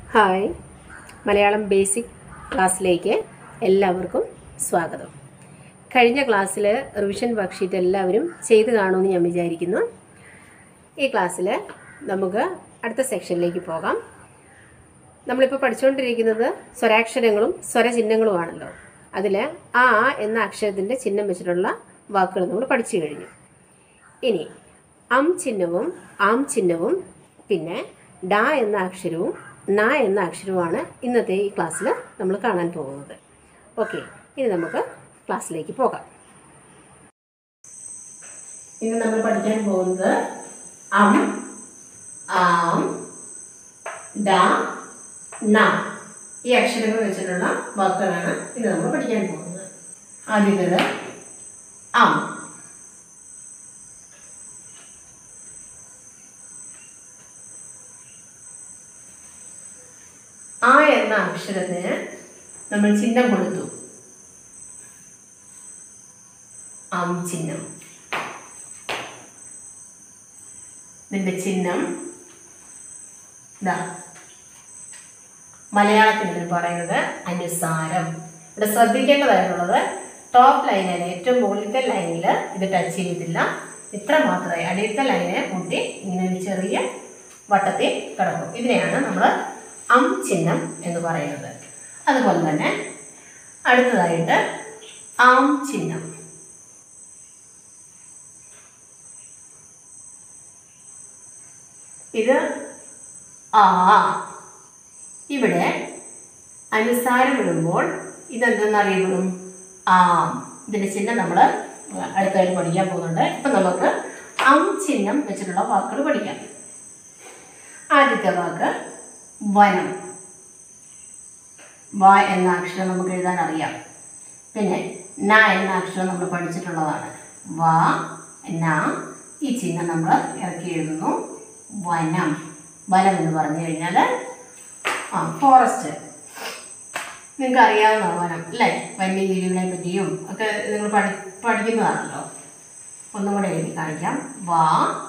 Hi Malayalam basic ക്ലാസ്സിലേക്ക് എല്ലാവർക്കും സ്വാഗതം കഴിഞ്ഞ ക്ലാസ്സിൽ റിവിഷൻ വർക്ക്ഷീറ്റ് എല്ലാവരും ചെയ്ത് കാണുമെന്ന് ഞാൻ വിചാരിക്കുന്നു ഈ ക്ലാസ്സിൽ നമുക്ക് അടുത്ത സെക്ഷനിലേക്ക് പോകാം നമ്മളിപ്പോൾ പഠിച്ചുകൊണ്ടിരിക്കുന്നത് സ്വരാക്ഷരങ്ങളും സ്വരചിഹ്നങ്ങളുമാണല്ലോ അതിൽ ആ എന്ന അക്ഷരത്തിൻ്റെ ചിഹ്നം വെച്ചിട്ടുള്ള വാക്കുകൾ നമ്മൾ പഠിച്ചു കഴിഞ്ഞു ഇനി അം ചിഹ്നവും ആം ചിഹ്നവും പിന്നെ ഡ എന്ന അക്ഷരവും ന എന്ന അക്ഷരവുമാണ് ഇന്നത്തെ ഈ ക്ലാസ്സിൽ നമ്മൾ കാണാൻ പോകുന്നത് ഓക്കെ ഇനി നമുക്ക് ക്ലാസ്സിലേക്ക് പോകാം ഇന്ന് നമ്മൾ പഠിക്കാൻ പോകുന്നത് അം ആം ഡ ന ഈ അക്ഷരങ്ങൾ വെച്ചിട്ടുള്ള വാക്കുകളാണ് ഇന്ന് നമ്മൾ പഠിക്കാൻ പോകുന്നത് ആദ്യത്തേത് അം ആ എന്ന അക്ഷരത്തിന് നമ്മൾ ചിഹ്നം കൊടുത്തു അം ചിഹ്നം ഇതിന്റെ ചിഹ്നം ഇതാ മലയാളത്തിൽ ഇതിന് പറയുന്നത് അനുസാരം ഇവിടെ ശ്രദ്ധിക്കേണ്ടതായിട്ടുള്ളത് ടോപ്പ് ലൈനിൽ ഏറ്റവും മുകളിലത്തെ ലൈനിൽ ഇത് ടച്ച് ചെയ്തിട്ടില്ല ഇത്ര മാത്രമേ അടിയത്തെ ലൈനെ മുട്ടി ഇങ്ങനെ ഒരു ചെറിയ വട്ടത്തിൽ കിടക്കും ഇതിനെയാണ് നമ്മൾ അം ചിഹ്നം എന്ന് പറയുന്നത് അതുപോലെ തന്നെ അടുത്തതായിട്ട് ആം ചിഹ്നം ഇത് ആ ഇവിടെ അനുസാരം ഇടുമ്പോൾ ഇതെന്തെന്ന് അറിയപ്പെടും ആം ഇതിൻ്റെ ചിഹ്നം നമ്മൾ അടുത്തായിട്ട് പഠിക്കാൻ പോകുന്നുണ്ട് ഇപ്പം നമുക്ക് അം ചിഹ്നം വെച്ചിട്ടുള്ള വാക്കുകൾ പഠിക്കാം ആദ്യത്തെ വാക്ക് വനം വ എന്ന അക്ഷരം നമുക്ക് എഴുതാൻ അറിയാം പിന്നെ ന എന്ന അക്ഷരം നമ്മൾ പഠിച്ചിട്ടുള്ളതാണ് വ ന ഈ ചിഹ്നം നമ്മൾ ഇറക്കി എഴുതുന്നു വനം വനം എന്ന് പറഞ്ഞു കഴിഞ്ഞാൽ ആ ഫോറസ്റ്റ് നിങ്ങൾക്ക് അറിയാവുന്ന വനം അല്ലേ വന്യജീവികളെ പറ്റിയും ഒക്കെ നിങ്ങൾ പഠി പഠിക്കുന്നതാണല്ലോ ഒന്നും കൂടെ എഴുതി കാണിക്കാം വ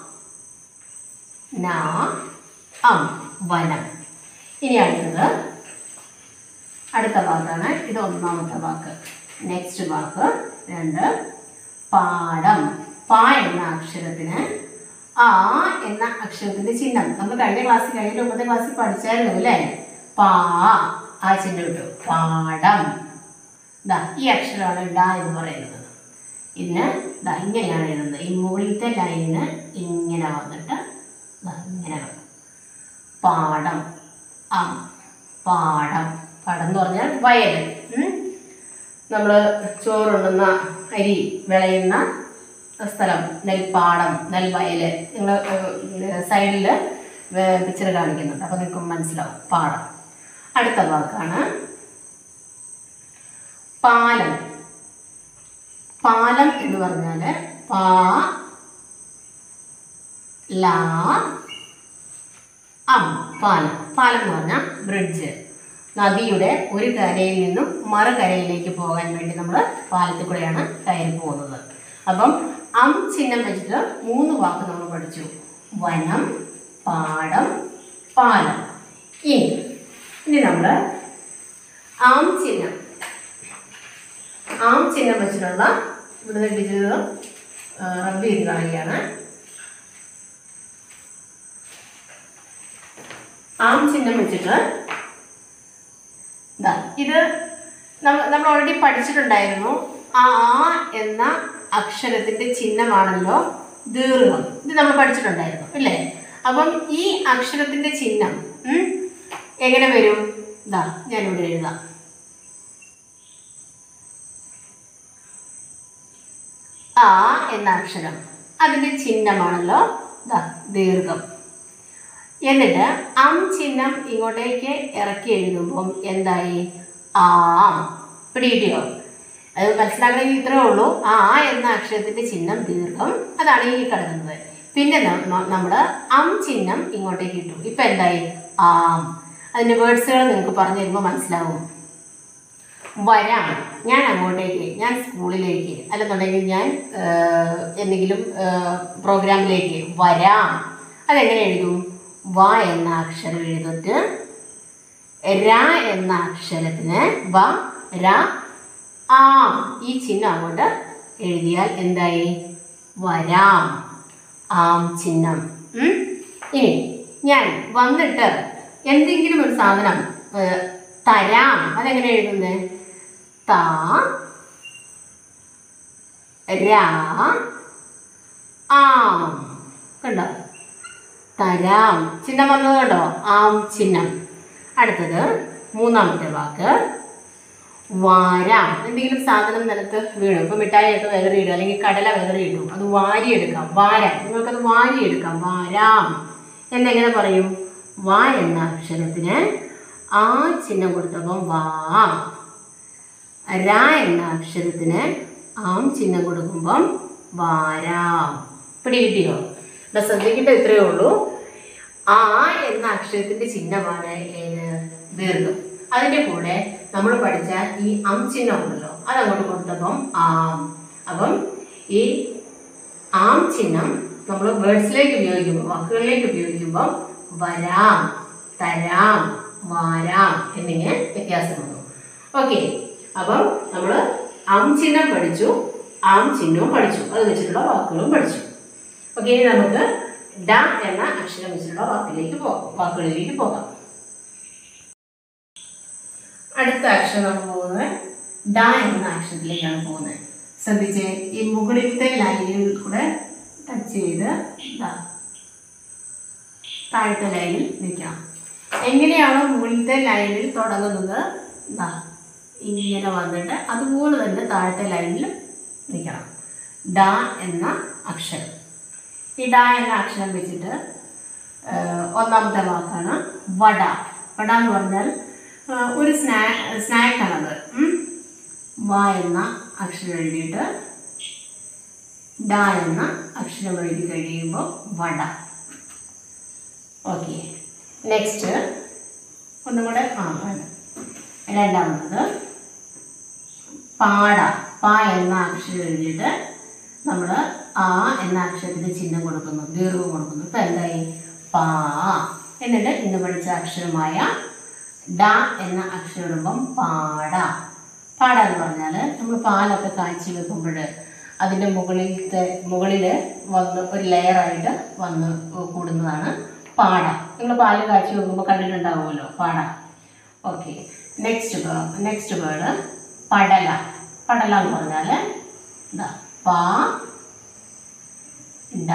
ന അം വനം ഇനി അടുത്തത് അടുത്ത വാക്കാണ് ഇത് ഒന്നാമത്തെ വാക്ക് നെക്സ്റ്റ് വാക്ക് രണ്ട് പാഠം പ എന്ന അക്ഷരത്തിന് ആ എന്ന അക്ഷരത്തിന്റെ ചിഹ്നം നമ്മൾ കഴിഞ്ഞ ക്ലാസ്സിൽ കഴിഞ്ഞ മുമ്പത്തെ ക്ലാസ്സിൽ പഠിച്ചായിരുന്നു അല്ലേ പാ ആ ചിഹ്നം ഇട്ടു പാഠം ദാ ഈ അക്ഷരമാണ് ഡ എന്ന് പറയുന്നത് ഇതിന് ദാ ഇങ്ങനെയാണ് എഴുതുന്നത് ഈ മുകളിലത്തെ ലൈനിന് ഇങ്ങനെ വന്നിട്ട് ദാ ഇങ്ങനെ വരും പാടം അം പാടം പാടം എന്ന് പറഞ്ഞാൽ വയൽ നമ്മൾ ചോറുണ്ണുന്ന അരി വിളയുന്ന സ്ഥലം നെൽപ്പാടം നെൽവയൽ നിങ്ങൾ സൈഡിൽ പിക്ചർ കാണിക്കുന്നുണ്ട് അപ്പോൾ നിങ്ങൾക്ക് മനസ്സിലാവും പാടം അടുത്ത വാക്കാണ് പാലം പാലം എന്ന് പറഞ്ഞാൽ പാ ലാ അം പാലം പാലം എന്ന് പറഞ്ഞാൽ ബ്രിഡ്ജ് നദിയുടെ ഒരു കരയിൽ നിന്നും മറുകരയിലേക്ക് പോകാൻ വേണ്ടി നമ്മൾ പാലത്തിൽ കൂടെയാണ് കയറി പോകുന്നത് അപ്പം അം ചിഹ്നം വെച്ചിട്ട് മൂന്ന് വാക്ക് നമ്മൾ പഠിച്ചു വനം പാടം പാലം ഇനി ഇനി നമ്മൾ ആം ചിഹ്നം ആം ചിഹ്നം വെച്ചിട്ടുള്ള ഇവിടുന്ന് ടീച്ചർ റബ്ബ് ചെയ്ത് കളയുകയാണ് ആം ചിഹ്നം വെച്ചിട്ട് ഇതാ ഇത് നമ്മൾ ഓൾറെഡി പഠിച്ചിട്ടുണ്ടായിരുന്നു ആ ആ എന്ന അക്ഷരത്തിന്റെ ചിഹ്നമാണല്ലോ ദീർഘം ഇത് നമ്മൾ പഠിച്ചിട്ടുണ്ടായിരുന്നു അല്ലേ അപ്പം ഈ അക്ഷരത്തിന്റെ ചിഹ്നം ഉം, എങ്ങനെ വരും ഇതാ ഞാനിവിടെ എഴുതാം ആ എന്ന അക്ഷരം അതിന്റെ ചിഹ്നമാണല്ലോ ഇതാ ദീർഘം എന്നിട്ട് അം ചിഹ്നം ഇങ്ങോട്ടേക്ക് ഇറക്കി എഴുതുമ്പം എന്തായി ആം പിടികിട്ടിയോ അത് മനസ്സിലാക്കണമെങ്കിൽ ഇത്രേ ഉള്ളൂ ആ എന്ന അക്ഷരത്തിന്റെ ചിഹ്നം ദീർഘം അതാണ് ഈ കിടക്കുന്നത് പിന്നെ നമ്മൾ അം ചിഹ്നം ഇങ്ങോട്ടേക്ക് ഇട്ടു ഇപ്പം എന്തായി ആം അതിൻ്റെ വേർഡ്സുകൾ നിങ്ങൾക്ക് പറഞ്ഞു തരുമ്പോൾ മനസ്സിലാവും വരാം ഞാൻ അങ്ങോട്ടേക്ക് ഞാൻ സ്കൂളിലേക്ക് അല്ലെന്നുണ്ടെങ്കിൽ ഞാൻ എന്തെങ്കിലും പ്രോഗ്രാമിലേക്ക് വരാം അതെങ്ങനെ എഴുതും വ എന്ന അക്ഷരം എഴുതിട്ട് ര എന്ന അക്ഷരത്തിന് വ ര ആ ഈ ചിഹ്നം അങ്ങോട്ട് എഴുതിയാൽ എന്തായി വരാം ആം ചിഹ്നം ഉം? ഇനി ഞാൻ വന്നിട്ട് എന്തെങ്കിലും ഒരു സാധനം ഏ, തരാം അതെങ്ങനെ എഴുതുന്നത് ത രാ ആം കണ്ടോ തരാം ചിഹ്നം വന്നത് കണ്ടോ ആം ചിഹ്നം അടുത്തത് മൂന്നാമത്തെ വാക്ക് വാരാം എന്തെങ്കിലും സാധനം നിലത്ത് വീണു ഇപ്പൊ മിഠായിയൊക്കെ വെതറിയിടും അല്ലെങ്കിൽ കടല വെതറിയിടും അത് വാരിയെടുക്കാം വാരാം നിങ്ങൾക്കത് വാരിയെടുക്കാം വാരാം എന്നെങ്ങനെ പറയും വാ എന്ന അക്ഷരത്തിന് ആ ചിഹ്നം കൊടുത്തപ്പം വാ ര എന്ന അക്ഷരത്തിന് ആം ചിഹ്നം കൊടുക്കുമ്പം വാരാം പിടി കിട്ടിയോ ഇവിടെ ശ്രദ്ധിക്കേണ്ട ഇത്രയേ ഉള്ളൂ ആ എന്ന അക്ഷരത്തിന്റെ ചിഹ്നമാണ് ഏത് ദീർഘം അതിന്റെ കൂടെ നമ്മൾ പഠിച്ച ഈ അം ചിഹ്നം ഉണ്ടല്ലോ അത് അങ്ങോട്ട് കൊടുത്തപ്പം ആം അപ്പം ഈ ആം ചിഹ്നം നമ്മൾ വേർഡ്സിലേക്ക് ഉപയോഗിക്കുമ്പോൾ വാക്കുകളിലേക്ക് ഉപയോഗിക്കുമ്പോൾ വരാം തരാം വാരാം എന്നിങ്ങനെ വ്യത്യാസം വന്നു ഓക്കെ അപ്പം നമ്മൾ അം ചിഹ്നം പഠിച്ചു ആം ചിഹ്നവും പഠിച്ചു അത് വെച്ചിട്ടുള്ള വാക്കുകളും പഠിച്ചു ഓക്കെ ഇനി നമുക്ക് ഡ എന്ന അക്ഷരം വെച്ചിട്ടുള്ള വാക്കിലേക്ക് പോകാം വാക്കുകളിലേക്ക് പോകാം അടുത്ത അക്ഷരം നമ്മൾ പോകുന്നത് ഡ എന്ന അക്ഷരത്തിലേക്കാണ് പോകുന്നത് ശ്രദ്ധിച്ച് ഈ മുകളിലത്തെ ലൈനിൽ കൂടെ ടച്ച് ചെയ്ത് ദാ താഴത്തെ ലൈനിൽ നിൽക്കണം എങ്ങനെയാണോ മുകളിലത്തെ ലൈനിൽ തുടങ്ങുന്നത് ദാ ഇങ്ങനെ വന്നിട്ട് അതുപോലെ തന്നെ താഴത്തെ ലൈനിൽ നിൽക്കണം ഡ എന്ന അക്ഷരം ഈ ഡ എന്ന അക്ഷരം വെച്ചിട്ട് ആ, ഒന്നാമത്തെ വാക്കാണ് വട വട എന്ന് പറഞ്ഞാൽ ആ, ഒരു സ്നാ സ്നാക്കാണത് ഉം. വ എന്ന അക്ഷരം എഴുതിയിട്ട് ഡ എന്ന അക്ഷരം എഴുതി കഴിയുമ്പോൾ വട ഓക്കെ നെക്സ്റ്റ് ഒന്നും കൂടെ ആ വേണം. രണ്ടാമത്തത് പാട പ എന്ന അക്ഷരം എഴുതിയിട്ട് നമ്മൾ ആ എന്ന അക്ഷരത്തിന് ചിഹ്നം കൊടുക്കുന്നു ദീർഘം കൊടുക്കുന്നു ഇപ്പം എന്തായി പാ എന്നിട്ട് ഇന്ന് പഠിച്ച അക്ഷരമായ ഡ എന്ന അക്ഷരം ഇടുമ്പം പാട പാട എന്ന് പറഞ്ഞാൽ നമ്മൾ പാലൊക്കെ കാച്ചി വെക്കുമ്പോൾ അതിൻ്റെ മുകളിലത്തെ മുകളിൽ വന്ന് ഒരു ലെയറായിട്ട് വന്ന് കൂടുന്നതാണ് പാട നിങ്ങൾ പാല് കാച്ചി വെക്കുമ്പോൾ കണ്ടിട്ടുണ്ടാവുമല്ലോ പാട ഓക്കെ നെക്സ്റ്റ് നെക്സ്റ്റ് വേർഡ് പടല പടല എന്ന് പറഞ്ഞാൽ ഇതാ പ ഡ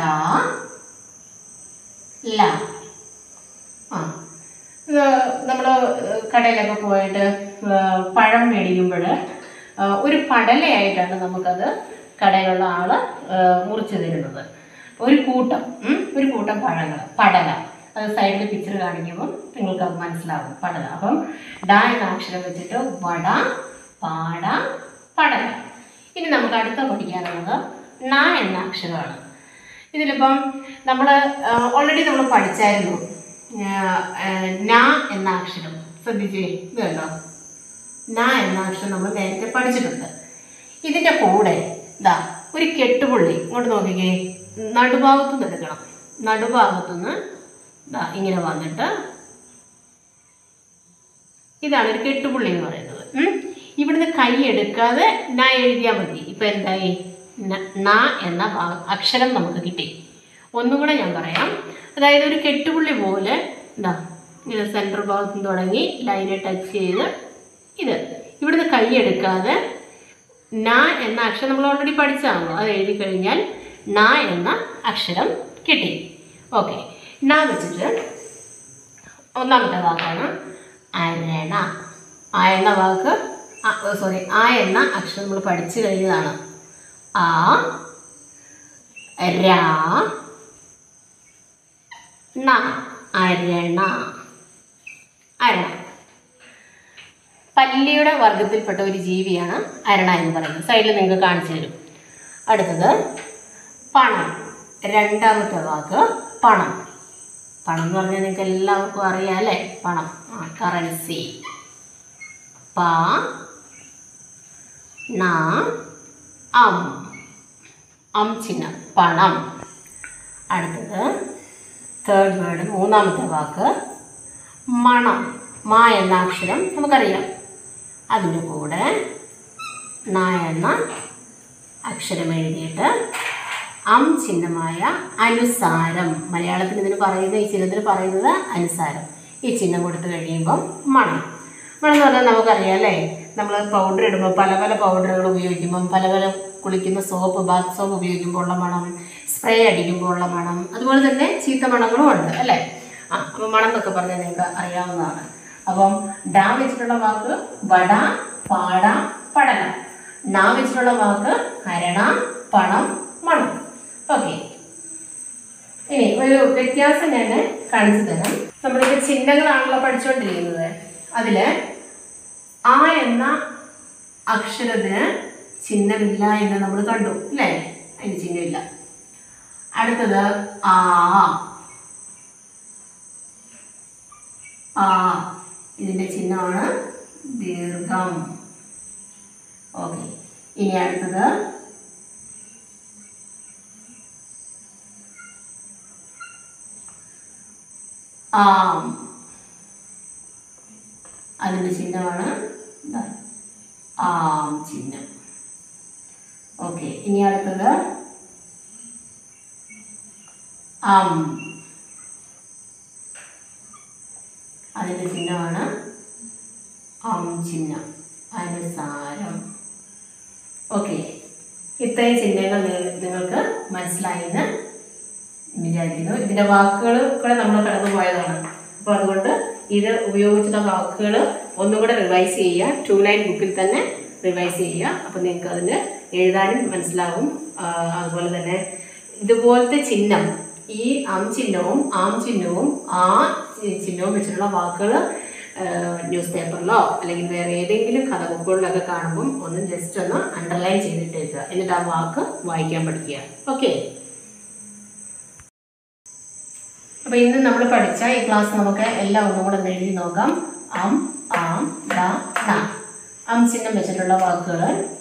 ല ആ നമ്മൾ കടയിലൊക്കെ പോയിട്ട് ആ, പഴം മേടിക്കുമ്പോൾ ഒരു പടലയായിട്ടാണ് നമുക്കത് കടയിലുള്ള ആള് ആ, മുറിച്ച് തരുന്നത് ഒരു കൂട്ടം ഉം, ഒരു കൂട്ടം പഴങ്ങൾ പടല അത് സൈഡിൽ പിക്ചർ കാണിക്കുമ്പോൾ നിങ്ങൾക്ക് അത് മനസ്സിലാവും പടല അപ്പം ഡ എന്ന അക്ഷരം വെച്ചിട്ട് വട പാട പടല ഇനി നമുക്ക് അടുത്ത പഠിക്കാനുള്ളത് ന എന്ന അക്ഷരമാണ് ഇതിലിപ്പം നമ്മൾ ഓൾറെഡി നമ്മൾ പഠിച്ചായിരുന്നു ആ, ആ, ന എന്ന അക്ഷരം ശ്രദ്ധിച്ചേ ഇത് കണ്ടോ ന എന്ന അക്ഷരം നമ്മൾ നേരത്തെ പഠിച്ചിട്ടുണ്ട് ഇതിൻ്റെ കൂടെ ഇതാ ഒരു കെട്ടുപുള്ളി ഇങ്ങോട്ട് നോക്കിക്കേ നടുഭാഗത്തു നിന്ന് എടുക്കണം നടുഭാഗത്തു നിന്ന് ഇതാ ഇങ്ങനെ വന്നിട്ട് ഇതാണ് ഒരു കെട്ടുപുള്ളി എന്ന് പറയുന്നത് ഉം. ഇവിടുന്ന് കൈ എടുക്കാതെ ന എഴുതിയാൽ മതി ഇപ്പം എന്തായി ന- ന എന്ന ഭാഗം അക്ഷരം നമുക്ക് കിട്ടി ഒന്നും കൂടെ ഞാൻ പറയാം അതായത് ഒരു കെട്ടുപുള്ളി പോലെ ഇതാ ഇങ്ങനെ സെൻറ്റർ ഭാഗത്ത് നിന്ന് തുടങ്ങി ലൈനെ ടച്ച് ചെയ്ത് ഇത് ഇവിടുന്ന് കൈ എടുക്കാതെ ന എന്ന അക്ഷരം നമ്മൾ ഓൾറെഡി പഠിച്ചതാണല്ലോ അത് എഴുതി കഴിഞ്ഞാൽ ന എന്ന അക്ഷരം കിട്ടി ഓക്കെ ന വെച്ചിട്ട് ഒന്നാമത്തെ വാക്കാണ് അരണ ആ എന്ന വാക്ക് സോറി ആ എന്ന അക്ഷരം നമ്മൾ പഠിച്ചു കഴിഞ്ഞതാണ് ആ രാ ണ അരണ അരണ പല്ലിയുടെ വർഗത്തിൽപ്പെട്ട ഒരു ജീവിയാണ് അരണ എന്ന് പറയുന്നത് സൈഡിൽ നിങ്ങൾക്ക് കാണിച്ചു തരും അടുത്തത് പണം രണ്ടാമത്തെ വാക്ക് പണം പണം എന്ന് പറഞ്ഞാൽ നിങ്ങൾക്ക് എല്ലാവർക്കും അറിയാം അല്ലേ പണം ആ കറൻസി പ ന അം അം ചിഹ്നം പണം അടുത്തത് തേർഡ് വേർഡ് മൂന്നാമത്തെ വാക്ക് മണം മാ എന്ന അക്ഷരം നമുക്കറിയാം അതിൻ്റെ കൂടെ ന എന്ന അക്ഷരം എഴുതിയിട്ട് അം ചിഹ്നമായ അനുസാരം മലയാളത്തിൽ ഇതിന് പറയുന്നത് ഈ ചിഹ്നത്തിന് പറയുന്നത് അനുസാരം ഈ ചിഹ്നം കൊടുത്തു കഴിയുമ്പം മണം മണം എന്ന് പറഞ്ഞാൽ നമുക്കറിയാം അല്ലേ നമ്മൾ പൗഡർ ഇടുമ്പോൾ പല പല പൗഡറുകൾ ഉപയോഗിക്കുമ്പം പല പല കുളിക്കുന്ന സോപ്പ് ബാത്ത് സോപ്പ് ഉപയോഗിക്കുമ്പോൾ ഉള്ള മണം സ്പ്രേ അടിക്കുമ്പോൾ ഉള്ള മണം അതുപോലെ തന്നെ ചീത്ത മണങ്ങളും ഉണ്ട് അല്ലേ ആ അപ്പം മണം എന്നൊക്കെ പറഞ്ഞാൽ നിങ്ങൾക്ക് അറിയാവുന്നതാണ് അപ്പം ഡാ വെച്ചിട്ടുള്ള വാക്ക് വട പാട പടല നാ വെച്ചിട്ടുള്ള വാക്ക് ഹരണ പണം മണം ഓക്കെ ഇനി ഒരു വ്യത്യാസം ഞാൻ കാണിച്ചു തരാം നമ്മളിപ്പോൾ ചിഹ്നങ്ങളാണല്ലോ പഠിച്ചുകൊണ്ടിരിക്കുന്നത് അതിൽ ആ എന്ന അക്ഷരത്തിന് ചിഹ്നമില്ല എന്ന് നമ്മൾ കണ്ടു അല്ലേ അതിന് ചിഹ്നമില്ല അടുത്തത് ആ ആ ഇതിൻ്റെ ചിഹ്നമാണ് ദീർഘം ഓക്കെ ഇനി അടുത്തത് ആം അതിൻ്റെ ചിഹ്നമാണ് ഇതാ, ആം ചിഹ്നം ഓക്കെ ഇനി അടുത്തത് അം അതിൻ്റെ ചിഹ്നമാണ് അം ചിഹ്നം അനുസാരം ഓക്കെ ഇത്രയും ചിഹ്നങ്ങൾ നി- നിങ്ങൾക്ക് മനസ്സിലായെന്ന് വിചാരിക്കുന്നു ഇതിൻ്റെ വാക്കുകൾ കൂടെ നമ്മൾ കടന്നു പോയതാണ് അപ്പോൾ അതുകൊണ്ട് ഇത് ഉപയോഗിച്ചിട്ടുള്ള വാക്കുകൾ ഒന്നുകൂടെ റിവൈസ് ചെയ്യുക ടു ലൈൻ ബുക്കിൽ തന്നെ റിവൈസ് ചെയ്യുക അപ്പോൾ നിങ്ങൾക്ക് അതിന് എഴുതാനും മനസ്സിലാവും ആ, അതുപോലെ തന്നെ ഇതുപോലത്തെ ചിഹ്നം ഈ അം ചിഹ്നവും ആം ചിഹ്നവും ആ ചി- ചിഹ്നവും വെച്ചിട്ടുള്ള വാക്കുകൾ ന്യൂസ് പേപ്പറിലോ അല്ലെങ്കിൽ വേറെ ഏതെങ്കിലും കഥ ബുക്കുകളിലൊക്കെ കാണുമ്പം ഒന്ന് ജസ്റ്റ് ഒന്ന് അണ്ടർലൈൻ ചെയ്തിട്ടേക്കുക എന്നിട്ട് ആ വാക്ക് വായിക്കാൻ പഠിക്കുക ഓക്കെ അപ്പോൾ ഇന്ന് നമ്മൾ പഠിച്ച ഈ ക്ലാസ് നമുക്ക് എല്ലാം ഒന്നും കൂടെ ഒന്ന് എഴുതി നോക്കാം അം ആം ഡ ന അം ചിഹ്നം വെച്ചിട്ടുള്ള വാക്കുകൾ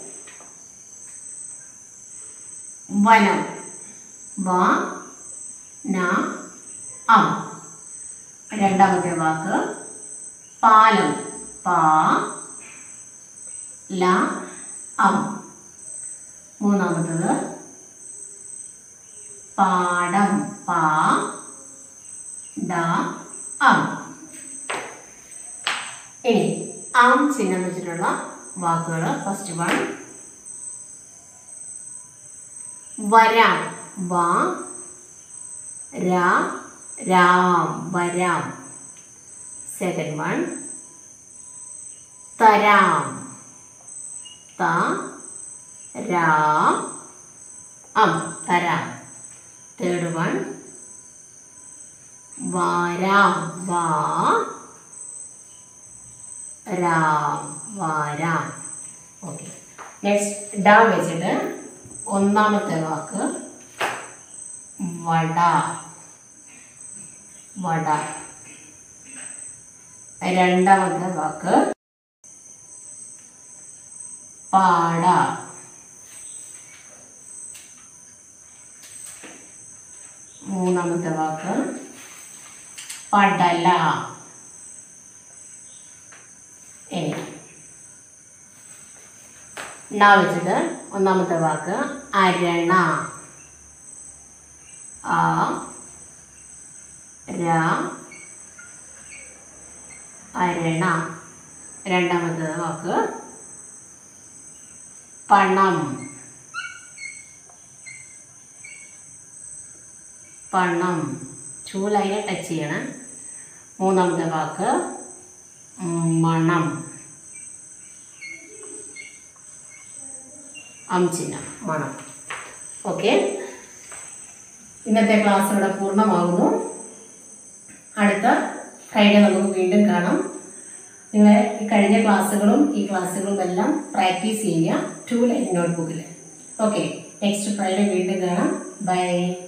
വനം വ ന അം രണ്ടാമത്തെ വാക്ക് പാലം പാ ല അം മൂന്നാമത്തത് പാടം പാ ഡ അം ഇനി ആം ചിഹ്നം വെച്ചിട്ടുള്ള വാക്കുകൾ ഫസ്റ്റ് വൺ വരാം വ രാ രാം വരാം സെക്കൻഡ് വൺ തരാം ത രാ അം തരാം തേർഡ് വൺ വാരാം വാ രാം വാരാം ഓക്കെ നെക്സ്റ്റ് ഡ വെച്ചിട്ട് ഒന്നാമത്തെ വാക്ക് വട വട രണ്ടാമത്തെ വാക്ക് പാട മൂന്നാമത്തെ വാക്ക് പടല ഇനി ണ വെച്ചിട്ട് ഒന്നാമത്തെ വാക്ക് അരണ ആ ര അരണ രണ്ടാമത്തെ വാക്ക് പണം പണം ടൂ ലൈനെ ടച്ച് ചെയ്യണം മൂന്നാമത്തെ വാക്ക് മണം അംചിന മണം ഓക്കെ ഇന്നത്തെ ക്ലാസ് ഇവിടെ പൂർണ്ണമാകുന്നു അടുത്ത ഫ്രൈഡേ നമുക്ക് വീണ്ടും കാണാം നിങ്ങൾ ഈ കഴിഞ്ഞ ക്ലാസ്സുകളും ഈ ക്ലാസ്സുകളും എല്ലാം പ്രാക്ടീസ് ചെയ്യുക ടു ലൈൻ നോട്ട്ബുക്കിൽ ഓക്കെ നെക്സ്റ്റ് ഫ്രൈഡേ വീണ്ടും കാണാം ബൈ